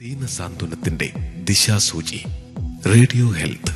ദീനസാന്ത്വനത്തിന്റെ ദിശാസൂചി radio health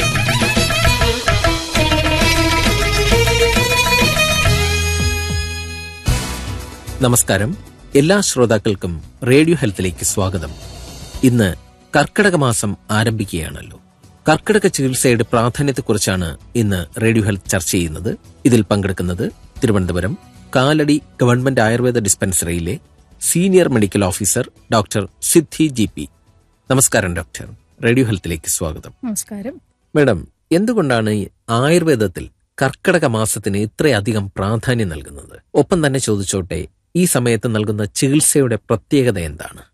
നമസ്കാരം എല്ലാ ശ്രോതാക്കൾക്കും റേഡിയോ ഹെൽത്തിലേക്ക് സ്വാഗതം ഇന്ന് കർക്കിടക മാസം ആരംഭിക്കുകയാണല്ലോ കർക്കിടക ചികിത്സയുടെ പ്രാധാന്യത്തെക്കുറിച്ചാണ് ഇന്ന് റേഡിയോ ഹെൽത്ത് ചർച്ച ചെയ്യുന്നത് ഇതിൽ പങ്കെടുക്കുന്നത് Thiruvananthapuram Kalady government Ayurveda dispensary senior medical officer doctor Siddhi G P നമസ്കാരം ഡോക്ടർ റേഡിയോ ഹെൽത്തിലേക്ക് സ്വാഗതം നമസ്കാരം മേഡം എന്തുകൊണ്ടാണ് ഈ ആയുർവേദത്തിൽ കർക്കിടക മാസത്തിന് ഇത്രയധികം പ്രാധാന്യം നൽകുന്നത് ഒപ്പം തന്നെ ചോദിച്ചോട്ടെ ഈ സമയത്ത് നൽകുന്ന ചികിത്സയുടെ പ്രത്യേകത എന്താണ്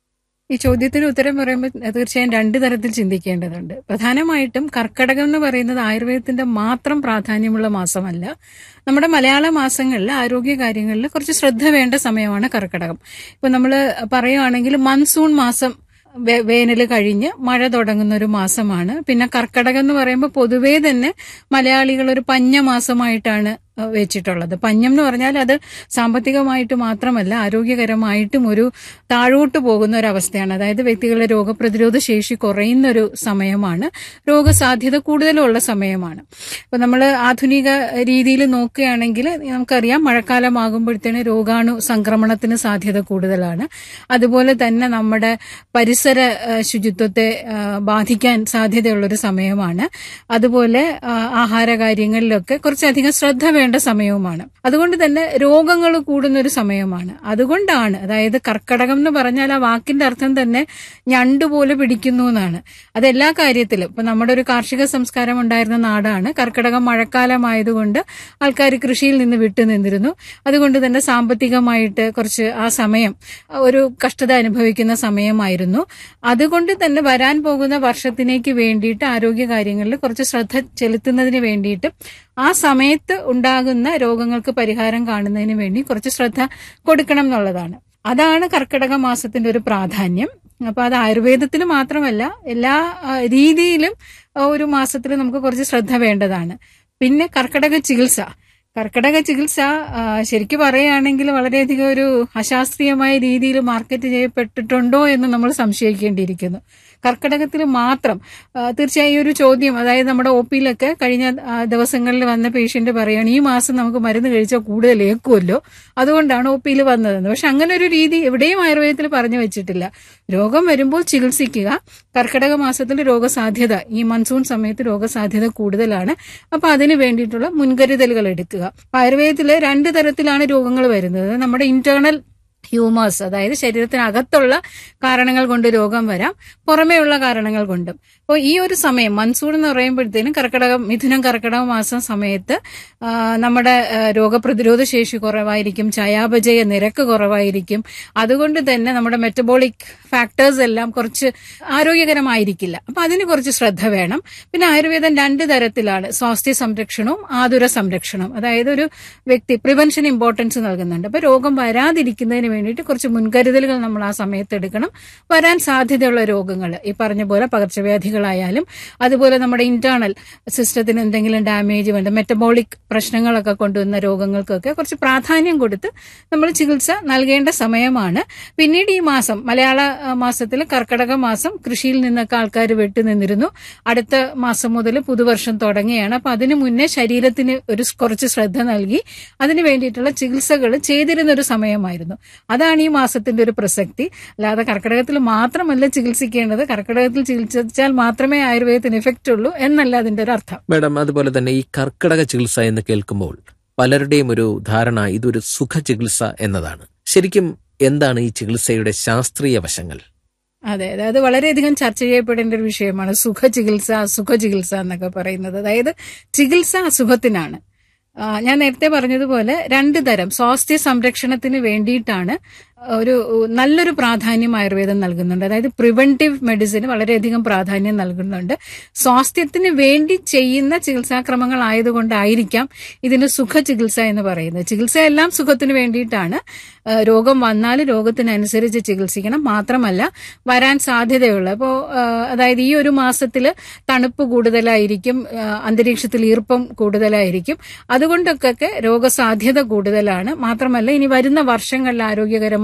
ഈ ചോദ്യത്തിന് ഉത്തരം പറയുമ്പോൾ തീർച്ചയായും രണ്ട് തരത്തിൽ ചിന്തിക്കേണ്ടതുണ്ട് പ്രധാനമായിട്ടും കർക്കടകം എന്ന് പറയുന്നത് ആയുർവേദത്തിന്റെ മാത്രം പ്രാധാന്യമുള്ള മാസമല്ല നമ്മുടെ മലയാള മാസങ്ങളിൽ ആരോഗ്യ കാര്യങ്ങളിൽ കുറച്ച് ശ്രദ്ധ വേണ്ട സമയമാണ് കർക്കടകം ഇപ്പൊ നമ്മൾ പറയുകയാണെങ്കിൽ മൺസൂൺ മാസം വേ- വേനൽ കഴിഞ്ഞ് മഴ തുടങ്ങുന്ന ഒരു മാസമാണ് പിന്നെ കർക്കടകം എന്ന് പറയുമ്പോൾ പൊതുവേ തന്നെ മലയാളികൾ ഒരു പഞ്ഞ മാസമായിട്ടാണ് അഹ് വെച്ചിട്ടുള്ളത് പഞ്ഞം എന്ന് പറഞ്ഞാൽ അത് സാമ്പത്തികമായിട്ട് മാത്രമല്ല ആരോഗ്യകരമായിട്ടും ഒരു താഴോട്ട് പോകുന്ന ഒരു അവസ്ഥയാണ് അതായത് വ്യക്തികളുടെ രോഗപ്രതിരോധ ശേഷി കുറയുന്ന ഒരു സമയമാണ് രോഗസാധ്യത കൂടുതലുള്ള സമയമാണ് അപ്പൊ നമ്മൾ ആധുനിക രീതിയിൽ നോക്കുകയാണെങ്കിൽ നമുക്കറിയാം മഴക്കാലമാകുമ്പോഴത്തേന് രോഗാണു സംക്രമണത്തിന് സാധ്യത കൂടുതലാണ് അതുപോലെ തന്നെ നമ്മുടെ പരിസര ആ, ശുചിത്വത്തെ ആ, ബാധിക്കാൻ സാധ്യതയുള്ളൊരു സമയമാണ് അതുപോലെ ആ, ആഹാര കാര്യങ്ങളിലൊക്കെ കുറച്ചധികം ശ്രദ്ധ വേണ്ട സമയവുമാണ് അതുകൊണ്ട് തന്നെ രോഗങ്ങൾ കൂടുന്ന ഒരു സമയമാണ് അതുകൊണ്ടാണ് അതായത് കർക്കടകം എന്ന് പറഞ്ഞാൽ ആ വാക്കിന്റെ അർത്ഥം തന്നെ ഞണ്ടുപോലെ പിടിക്കുന്നു എന്നാണ് അത് എല്ലാ കാര്യത്തിലും ഇപ്പൊ നമ്മുടെ ഒരു കാർഷിക സംസ്കാരം ഉണ്ടായിരുന്ന നാടാണ് കർക്കടകം മഴക്കാലമായതുകൊണ്ട് ആൾക്കാർ കൃഷിയിൽ നിന്ന് വിട്ടു നിന്നിരുന്നു അതുകൊണ്ട് തന്നെ സാമ്പത്തികമായിട്ട് കുറച്ച് ആ സമയം ഒരു കഷ്ടത അനുഭവിക്കുന്ന സമയമായിരുന്നു അതുകൊണ്ട് തന്നെ വരാൻ പോകുന്ന വർഷത്തിലേക്ക് വേണ്ടിയിട്ട് ആരോഗ്യ കാര്യങ്ങളിൽ കുറച്ച് ശ്രദ്ധ ചെലുത്തുന്നതിന് വേണ്ടിയിട്ട് ആ സമയത്ത് ഉണ്ടാകുന്ന രോഗങ്ങൾക്ക് പരിഹാരം കാണുന്നതിന് വേണ്ടി കുറച്ച് ശ്രദ്ധ കൊടുക്കണം എന്നുള്ളതാണ് അതാണ് കർക്കിടക മാസത്തിന്റെ ഒരു പ്രാധാന്യം അപ്പൊ അത് ആയുർവേദത്തിന് മാത്രമല്ല എല്ലാ ആ, രീതിയിലും ആ, ഒരു മാസത്തിൽ നമുക്ക് കുറച്ച് ശ്രദ്ധ വേണ്ടതാണ് പിന്നെ കർക്കിടക ചികിത്സ കർക്കിടക ചികിത്സ ആ, ശരിക്കും പറയുകയാണെങ്കിൽ വളരെയധികം ഒരു അശാസ്ത്രീയമായ രീതിയിൽ മാർക്കറ്റ് ചെയ്യപ്പെട്ടിട്ടുണ്ടോ എന്ന് നമ്മൾ സംശയിക്കേണ്ടിയിരിക്കുന്നു കർക്കിടകത്തിൽ മാത്രം ആ, തീർച്ചയായും ഈ ഒരു ചോദ്യം അതായത് നമ്മുടെ ഒ പിയിലൊക്കെ കഴിഞ്ഞ ആ, ദിവസങ്ങളിൽ വന്ന പേഷ്യന്റ് പറയുകയാണ് ഈ മാസം നമുക്ക് മരുന്ന് കഴിച്ചാൽ കൂടുതൽ ഏക്കുമല്ലോ അതുകൊണ്ടാണ് ഒ പിയിൽ വന്നതെന്ന് പക്ഷെ അങ്ങനെ ഒരു രീതി എവിടെയും ആയുർവേദത്തിൽ പറഞ്ഞു വെച്ചിട്ടില്ല രോഗം വരുമ്പോൾ ചികിത്സിക്കുക കർക്കിടക മാസത്തിൽ രോഗസാധ്യത ഈ മൺസൂൺ സമയത്ത് രോഗസാധ്യത കൂടുതലാണ് അപ്പൊ അതിന് വേണ്ടിയിട്ടുള്ള മുൻകരുതലുകൾ എടുക്കുക ആയുർവേദത്തിൽ രണ്ട് തരത്തിലാണ് രോഗങ്ങൾ വരുന്നത് നമ്മുടെ ഇന്റേണൽ ഹ്യൂമേഴ്സ് അതായത് ശരീരത്തിനകത്തുള്ള കാരണങ്ങൾ കൊണ്ട് രോഗം വരാം പുറമേയുള്ള കാരണങ്ങൾ കൊണ്ടും അപ്പോൾ ഈ ഒരു സമയം മൺസൂൺ എന്ന് പറയുമ്പോഴത്തേനും കർക്കിടകം മിഥുനം കർക്കിടക മാസം സമയത്ത് ആ, നമ്മുടെ ആ, രോഗപ്രതിരോധ ശേഷി കുറവായിരിക്കും ചയാപചയ നിരക്ക് കുറവായിരിക്കും അതുകൊണ്ട് തന്നെ നമ്മുടെ മെറ്റബോളിക് ഫാക്ടേഴ്സ് എല്ലാം കുറച്ച് ആരോഗ്യകരമായിരിക്കില്ല അപ്പൊ അതിന് കുറച്ച് ശ്രദ്ധ വേണം പിന്നെ ആയുർവേദം രണ്ട് തരത്തിലാണ് സ്വാസ്ഥ്യ സംരക്ഷണവും ആതുര സംരക്ഷണവും അതായത് ഒരു വ്യക്തി പ്രിവെൻഷൻ ഇമ്പോർട്ടൻസ് നൽകുന്നുണ്ട് അപ്പൊ രോഗം വരാതിരിക്കുന്നതിന് വേണ്ടിയിട്ട് കുറച്ച് മുൻകരുതലുകൾ നമ്മൾ ആ സമയത്ത് എടുക്കണം വരാൻ സാധ്യതയുള്ള രോഗങ്ങൾ ഈ പറഞ്ഞ പോലെ പകർച്ചവ്യാധികളായാലും അതുപോലെ നമ്മുടെ ഇന്റേണൽ സിസ്റ്റത്തിന് എന്തെങ്കിലും ഡാമേജ് വേണ്ട മെറ്റബോളിക് പ്രശ്നങ്ങളൊക്കെ കൊണ്ടുവന്ന രോഗങ്ങൾക്കൊക്കെ കുറച്ച് പ്രാധാന്യം കൊടുത്ത് നമ്മൾ ചികിത്സ നൽകേണ്ട സമയമാണ് പിന്നീട് ഈ മാസം മലയാള ആ, മാസത്തിൽ കർക്കടക മാസം കൃഷിയിൽ നിന്നൊക്കെ ആൾക്കാർ വിട്ടു നിന്നിരുന്നു അടുത്ത മാസം മുതൽ പുതുവർഷം തുടങ്ങുകയാണ് അപ്പൊ അതിനു മുന്നേ ശരീരത്തിന് ഒരു സ് കുറച്ച് ശ്രദ്ധ നൽകി അതിന് വേണ്ടിയിട്ടുള്ള ചികിത്സകൾ ചെയ്തിരുന്ന ഒരു സമയമായിരുന്നു അതാണ് ഈ മാസത്തിന്റെ ഒരു പ്രസക്തി അല്ലാതെ കർക്കിടകത്തിൽ മാത്രമല്ല ചികിത്സിക്കേണ്ടത് കർക്കിടകത്തിൽ ചികിത്സിച്ചാൽ മാത്രമേ ആയുർവേദത്തിന് എഫക്റ്റ് ഉള്ളൂ എന്നല്ല അതിന്റെ ഒരു അർത്ഥം മേഡം അതുപോലെ തന്നെ ഈ കർക്കിടക ചികിത്സ എന്ന് കേൾക്കുമ്പോൾ പലരുടെയും ഒരു ധാരണ ഇതൊരു സുഖ ചികിത്സ എന്നതാണ് ശരിക്കും എന്താണ് ഈ ചികിത്സയുടെ ശാസ്ത്രീയ വശങ്ങൾ അതെ അതെ അത് വളരെയധികം ചർച്ച ചെയ്യപ്പെടേണ്ട ഒരു വിഷയമാണ് സുഖ ചികിത്സ അസുഖ ചികിത്സ എന്നൊക്കെ പറയുന്നത് അതായത് ചികിത്സ അസുഖത്തിനാണ് ആ, ഞാൻ നേരത്തെ പറഞ്ഞതുപോലെ രണ്ട് തരം സ്വാസ്ഥ്യ സംരക്ഷണത്തിന് വേണ്ടിയിട്ടാണ് ഒരു നല്ലൊരു പ്രാധാന്യം ആയുർവേദം നൽകുന്നുണ്ട് അതായത് പ്രിവെന്റീവ് മെഡിസിന് വളരെയധികം പ്രാധാന്യം നൽകുന്നുണ്ട് സ്വാസ്ഥ്യത്തിന് വേണ്ടി ചെയ്യുന്ന ചികിത്സാക്രമങ്ങൾ ആയതുകൊണ്ടായിരിക്കാം ഇതിന് സുഖ ചികിത്സ എന്ന് പറയുന്നത് ചികിത്സയെല്ലാം സുഖത്തിന് വേണ്ടിയിട്ടാണ് ആ, രോഗം വന്നാൽ രോഗത്തിനനുസരിച്ച് ചികിത്സിക്കണം മാത്രമല്ല വരാൻ സാധ്യതയുള്ള അപ്പോൾ അതായത് ഈ ഒരു മാസത്തിൽ തണുപ്പ് കൂടുതലായിരിക്കും ആ, അന്തരീക്ഷത്തിൽ ഈർപ്പം കൂടുതലായിരിക്കും അതുകൊണ്ടൊക്കെ രോഗസാധ്യത കൂടുതലാണ് മാത്രമല്ല ഇനി വരുന്ന വർഷങ്ങളിൽ ആരോഗ്യകരമായി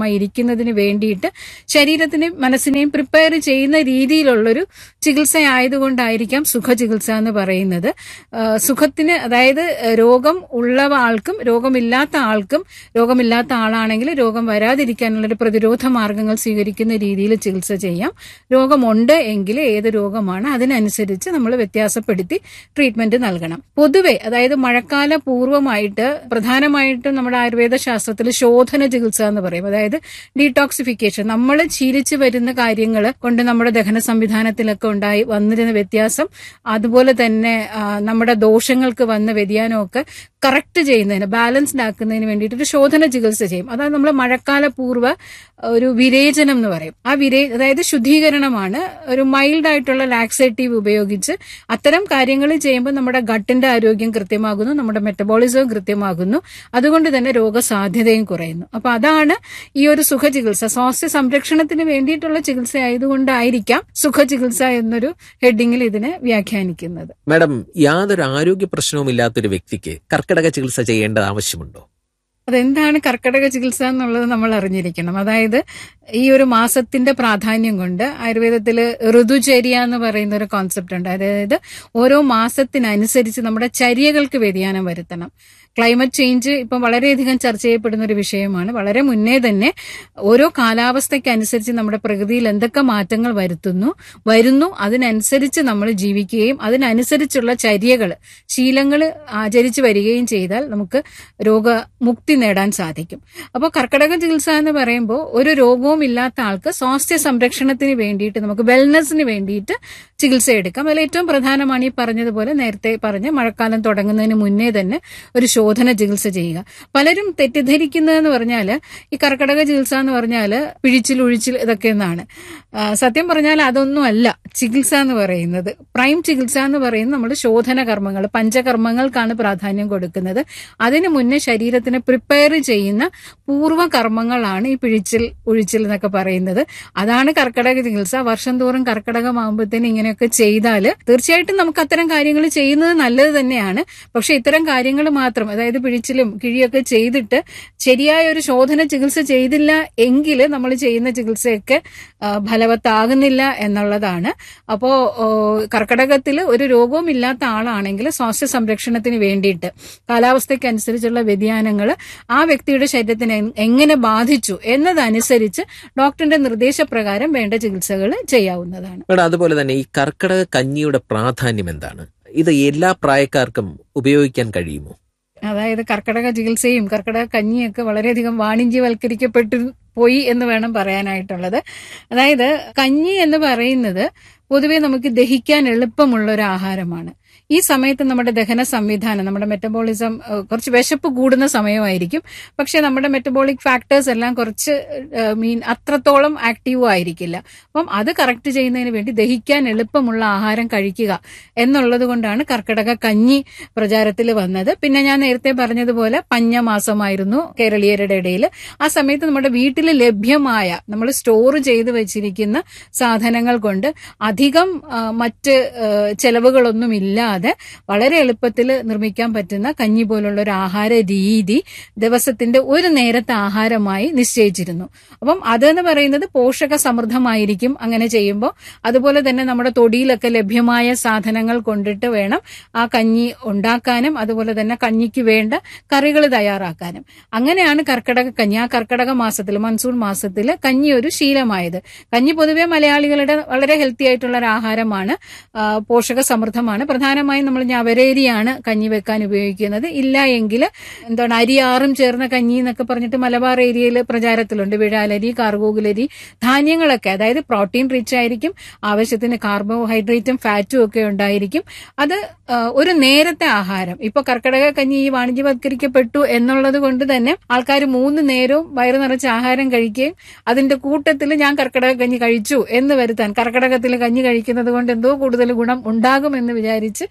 ആരോഗ്യകരമായി ഇരിക്കുന്നതിന് വേണ്ടിയിട്ട് ശരീരത്തിനെയും മനസ്സിനെയും പ്രിപ്പയർ ചെയ്യുന്ന രീതിയിലുള്ളൊരു ചികിത്സ ആയതുകൊണ്ടായിരിക്കാം സുഖചികിത്സ എന്ന് പറയുന്നത് ആ, സുഖത്തിന് അതായത് രോഗം ഉള്ള ആൾക്കും രോഗമില്ലാത്ത ആൾക്കും രോഗമില്ലാത്ത ആളാണെങ്കിൽ രോഗം വരാതിരിക്കാനുള്ള ഒരു പ്രതിരോധ മാർഗങ്ങൾ സ്വീകരിക്കുന്ന രീതിയിൽ ചികിത്സ ചെയ്യാം രോഗമുണ്ട് എങ്കിൽ ഏത് രോഗമാണ് അതിനനുസരിച്ച് നമ്മൾ വ്യത്യാസപ്പെടുത്തി ട്രീറ്റ്മെന്റ് നൽകണം പൊതുവെ അതായത് മഴക്കാല പൂർവ്വമായിട്ട് പ്രധാനമായിട്ടും നമ്മുടെ ആയുർവേദ ശാസ്ത്രത്തിൽ ശോധന ചികിത്സ എന്ന് പറയും അതായത് ഡീടോക്സിഫിക്കേഷൻ നമ്മൾ ശീലിച്ചു വരുന്ന കാര്യങ്ങൾ കൊണ്ട് നമ്മുടെ ദഹന സംവിധാനത്തിലൊക്കെ ഉണ്ടായി വന്നിരുന്ന വ്യത്യാസം അതുപോലെ തന്നെ ആ, നമ്മുടെ ദോഷങ്ങൾക്ക് വന്ന വ്യതിയാനമൊക്കെ കറക്റ്റ് ചെയ്യുന്നതിന് ബാലൻസ്ഡ് ആക്കുന്നതിന് വേണ്ടിയിട്ട് ഒരു ശോധന ചികിത്സ ചെയ്യും അതാണ് നമ്മൾ മഴക്കാല പൂർവ്വ ഒരു വിരേചനം എന്ന് പറയും ആ വിരേ അതായത് ശുദ്ധീകരണമാണ് ഒരു മൈൽഡ് ആയിട്ടുള്ള ലാക്സേറ്റീവ് ഉപയോഗിച്ച് അത്തരം കാര്യങ്ങൾ ചെയ്യുമ്പോൾ നമ്മുടെ ഗട്ടിന്റെ ആരോഗ്യം കൃത്യമാകുന്നു നമ്മുടെ മെറ്റബോളിസവും കൃത്യമാകുന്നു അതുകൊണ്ട് തന്നെ രോഗസാധ്യതയും കുറയുന്നു അപ്പൊ അതാണ് ഈ ഒരു സുഖചികിത്സ സ്വാസ്ഥ്യ സംരക്ഷണത്തിന് വേണ്ടിയിട്ടുള്ള ചികിത്സ ആയതുകൊണ്ടായിരിക്കാം സുഖചികിത്സ എന്നൊരു ഹെഡിങ്ങിൽ ഇതിനെ വ്യാഖ്യാനിക്കുന്നത് മാഡം യാതൊരു ആരോഗ്യ പ്രശ്നവും ഇല്ലാത്തൊരു വ്യക്തിക്ക് കർക്കിടക ചികിത്സ ചെയ്യേണ്ടത് ആവശ്യമുണ്ടോ അതെന്താണ് കർക്കിടക ചികിത്സ എന്നുള്ളത് നമ്മൾ അറിഞ്ഞിരിക്കണം അതായത് ഈ ഒരു മാസത്തിന്റെ പ്രാധാന്യം കൊണ്ട് ആയുർവേദത്തിൽ ഋതുചര്യ എന്ന് പറയുന്ന ഒരു കോൺസെപ്റ്റ് ഉണ്ട് അതായത് ഓരോ മാസത്തിനനുസരിച്ച് നമ്മുടെ ചര്യകൾക്ക് വ്യതിയാനം വരുത്തണം ക്ലൈമറ്റ് ചേഞ്ച് ഇപ്പം വളരെയധികം ചർച്ച ചെയ്യപ്പെടുന്ന ഒരു വിഷയമാണ് വളരെ മുന്നേ തന്നെ ഓരോ കാലാവസ്ഥയ്ക്കനുസരിച്ച് നമ്മുടെ പ്രകൃതിയിൽ എന്തൊക്കെ മാറ്റങ്ങൾ വരുത്തുന്നു വരുന്നു അതിനനുസരിച്ച് നമ്മൾ ജീവിക്കുകയും അതിനനുസരിച്ചുള്ള ചര്യകൾ ശീലങ്ങൾ ആചരിച്ചു വരികയും ചെയ്താൽ നമുക്ക് രോഗമുക്തി നേടാൻ സാധിക്കും അപ്പോൾ കർക്കിടക ചികിത്സ എന്ന് പറയുമ്പോൾ ഒരു രോഗവും ഇല്ലാത്ത ആൾക്ക് സ്വാസ്ഥ്യ സംരക്ഷണത്തിന് വേണ്ടിയിട്ട് നമുക്ക് വെൽനസിന് വേണ്ടിയിട്ട് ചികിത്സ എടുക്കാം അതിൽ ഏറ്റവും പ്രധാനമാണ് ഈ പറഞ്ഞതുപോലെ നേരത്തെ പറഞ്ഞ മഴക്കാലം തുടങ്ങുന്നതിന് മുന്നേ തന്നെ ഒരു ശോധന ചികിത്സ ചെയ്യുക പലരും തെറ്റിദ്ധരിക്കുന്നതെന്ന് പറഞ്ഞാൽ ഈ കർക്കിടക ചികിത്സ എന്ന് പറഞ്ഞാൽ പിഴിച്ചിൽ ഒഴിച്ചിൽ ഇതൊക്കെ എന്നാണ് ആ, സത്യം പറഞ്ഞാൽ അതൊന്നും അല്ല ചികിത്സ എന്ന് പറയുന്നത് പ്രൈം ചികിത്സ എന്ന് പറയുന്നത് നമ്മൾ ശോധന കർമ്മങ്ങൾ പഞ്ചകർമ്മങ്ങൾക്കാണ് പ്രാധാന്യം കൊടുക്കുന്നത് അതിനു മുന്നേ ശരീരത്തിനെ പ്രിപ്പയർ ചെയ്യുന്ന പൂർവ്വ കർമ്മങ്ങളാണ് ഈ പിഴിച്ചിൽ ഒഴിച്ചിൽ എന്നൊക്കെ പറയുന്നത് അതാണ് കർക്കിടക ചികിത്സ വർഷം തോറും കർക്കിടകമാകുമ്പോഴത്തേന് ഇങ്ങനെയൊക്കെ ചെയ്താൽ തീർച്ചയായിട്ടും നമുക്ക് അത്തരം കാര്യങ്ങൾ ചെയ്യുന്നത് നല്ലത് തന്നെയാണ് പക്ഷെ ഇത്തരം കാര്യങ്ങൾ മാത്രം അതായത് പിഴിച്ചിലും കിഴിയൊക്കെ ചെയ്തിട്ട് ശരിയായ ഒരു ശോധന ചികിത്സ ചെയ്തില്ല എങ്കിൽ നമ്മൾ ചെയ്യുന്ന ചികിത്സയൊക്കെ ആ, ഫലവത്താകുന്നില്ല എന്നുള്ളതാണ് അപ്പോ കർക്കിടകത്തിൽ ഒരു രോഗവും ഇല്ലാത്ത ആളാണെങ്കിൽ സ്വാസ്ഥ്യ സംരക്ഷണത്തിന് വേണ്ടിയിട്ട് കാലാവസ്ഥയ്ക്ക് അനുസരിച്ചുള്ള വ്യതിയാനങ്ങൾ ആ വ്യക്തിയുടെ ശരീരത്തിന് എ- എങ്ങനെ ബാധിച്ചു എന്നതനുസരിച്ച് ഡോക്ടറിന്റെ നിർദ്ദേശപ്രകാരം വേണ്ട ചികിത്സകൾ ചെയ്യാവുന്നതാണ് മാഡം അതുപോലെ തന്നെ ഈ കർക്കിടക കഞ്ഞിയുടെ പ്രാധാന്യം എന്താണ് ഇത് എല്ലാ പ്രായക്കാർക്കും ഉപയോഗിക്കാൻ കഴിയുമോ അതായത് കർക്കിടക ചികിത്സയും കർക്കിടക കഞ്ഞിയൊക്കെ വളരെയധികം വാണിജ്യവൽക്കരിക്കപ്പെട്ടു പോയി എന്ന് വേണം പറയാനായിട്ടുള്ളത് അതായത് കഞ്ഞി എന്ന് പറയുന്നത് പൊതുവെ നമുക്ക് ദഹിക്കാൻ എളുപ്പമുള്ള ഒരു ആഹാരമാണ് ഈ സമയത്ത് നമ്മുടെ ദഹന സംവിധാനം നമ്മുടെ മെറ്റബോളിസം ഏഹ്, കുറച്ച് വിശപ്പ് കൂടുന്ന സമയമായിരിക്കും പക്ഷെ നമ്മുടെ മെറ്റബോളിക് ഫാക്ടേഴ്സ് എല്ലാം കുറച്ച് മീൻ അത്രത്തോളം ആക്റ്റീവ് ആയിരിക്കില്ല അപ്പം അത് കറക്റ്റ് ചെയ്യുന്നതിന് വേണ്ടി ദഹിക്കാൻ എളുപ്പമുള്ള ആഹാരം കഴിക്കുക എന്നുള്ളത് കൊണ്ടാണ് കർക്കിടക കഞ്ഞി പ്രചാരത്തിൽ വന്നത് പിന്നെ ഞാൻ നേരത്തെ പറഞ്ഞതുപോലെ പഞ്ഞമാസമായിരുന്നു കേരളീയരുടെ ഇടയിൽ ആ സമയത്ത് നമ്മുടെ വീട്ടിൽ ലഭ്യമായ നമ്മൾ സ്റ്റോർ ചെയ്ത് വെച്ചിരിക്കുന്ന സാധനങ്ങൾ കൊണ്ട് അധികം ആ, മറ്റ് ആ, ചെലവുകളൊന്നും ഇല്ലാതെ വളരെ എളുപ്പത്തിൽ നിർമ്മിക്കാൻ പറ്റുന്ന കഞ്ഞി പോലുള്ള ഒരു ആഹാര രീതി ദിവസത്തിന്റെ ഒരു നേരത്തെ ആഹാരമായി നിശ്ചയിച്ചിരുന്നു അപ്പം അതെന്ന് പറയുന്നത് പോഷക സമൃദ്ധമായിരിക്കും അങ്ങനെ ചെയ്യുമ്പോൾ അതുപോലെ തന്നെ നമ്മുടെ തൊടിയിലൊക്കെ ലഭ്യമായ സാധനങ്ങൾ കൊണ്ടിട്ട് വേണം ആ കഞ്ഞി ഉണ്ടാക്കാനും അതുപോലെ തന്നെ കഞ്ഞിക്ക് വേണ്ട കറികൾ തയ്യാറാക്കാനും അങ്ങനെയാണ് കർക്കിടക കഞ്ഞി ആ കർക്കിടക മാസത്തിൽ മൺസൂൺ മാസത്തിൽ കഞ്ഞി ഒരു ശീലമായത് കഞ്ഞി പൊതുവെ മലയാളികളുടെ വളരെ ഹെൽത്തി ആയിട്ടുള്ള ഒരു ആഹാരമാണ് ആ, പോഷക സമൃദ്ധമാണ് പ്രധാനമായും നമ്മൾ ഞവരേരിയാണ് കഞ്ഞി വെക്കാൻ ഉപയോഗിക്കുന്നത് ഇല്ല എങ്കിൽ എന്താണ് അരിയാറും ചേർന്ന കഞ്ഞി എന്നൊക്കെ പറഞ്ഞിട്ട് മലബാർ ഏരിയയിൽ പ്രചാരത്തിലുണ്ട് വിഴാലരി കാർഗോഗുലരി ധാന്യങ്ങളൊക്കെ അതായത് പ്രോട്ടീൻ റിച്ച് ആയിരിക്കും ആവശ്യത്തിന് കാർബോഹൈഡ്രേറ്റും ഫാറ്റും ഒക്കെ ഉണ്ടായിരിക്കും അത് ആ, ഒരു നേരത്തെ ആഹാരം ഇപ്പൊ കർക്കിടക കഞ്ഞി ഈ വാണിജ്യവത്കരിക്കപ്പെട്ടു എന്നുള്ളത് കൊണ്ട് തന്നെ ആൾക്കാർ മൂന്ന് നേരവും വയറു നിറച്ച് ആഹാരം കഴിക്കുകയും അതിന്റെ കൂട്ടത്തിൽ ഞാൻ കർക്കിടക കഞ്ഞി കഴിച്ചു എന്ന് വരുത്താൻ കർക്കിടകത്തിൽ കഞ്ഞി കഴിക്കുന്നത് കൊണ്ട് എന്തോ കൂടുതൽ ഗുണം ഉണ്ടാകുമെന്ന് വിചാരിച്ച്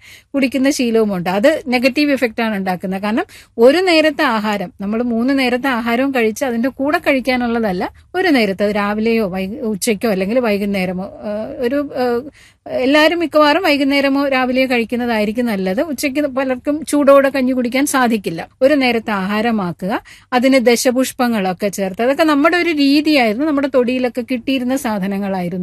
കുടിക്കുന്ന ശീലവുമുണ്ട് അത് നെഗറ്റീവ് ഇഫക്റ്റ് ആണ് ഉണ്ടാക്കുന്നത് കാരണം ഒരു നേരത്തെ ആഹാരം നമ്മൾ മൂന്ന് നേരത്തെ ആഹാരവും കഴിച്ച് അതിന്റെ കൂടെ കഴിക്കാനുള്ളതല്ല ഒരു നേരത്തെ അത് രാവിലെയോ വൈ ഉച്ചയ്ക്കോ അല്ലെങ്കിൽ വൈകുന്നേരമോ ആ, ഒരു ആ, എല്ലാവരും മിക്കവാറും വൈകുന്നേരമോ രാവിലെയോ കഴിക്കുന്നതായിരിക്കും നല്ലത് ഉച്ചയ്ക്ക് പലർക്കും ചൂടോടെ കഞ്ഞി കുടിക്കാൻ സാധിക്കില്ല ഒരു നേരത്തെ ആഹാരമാക്കുക അതിന് ദശപുഷ്പങ്ങളൊക്കെ ചേർത്ത് അതൊക്കെ നമ്മുടെ ഒരു രീതിയായിരുന്നു നമ്മുടെ തൊടിയിലൊക്കെ കിട്ടിയിരുന്ന സാധനങ്ങളായിരുന്നു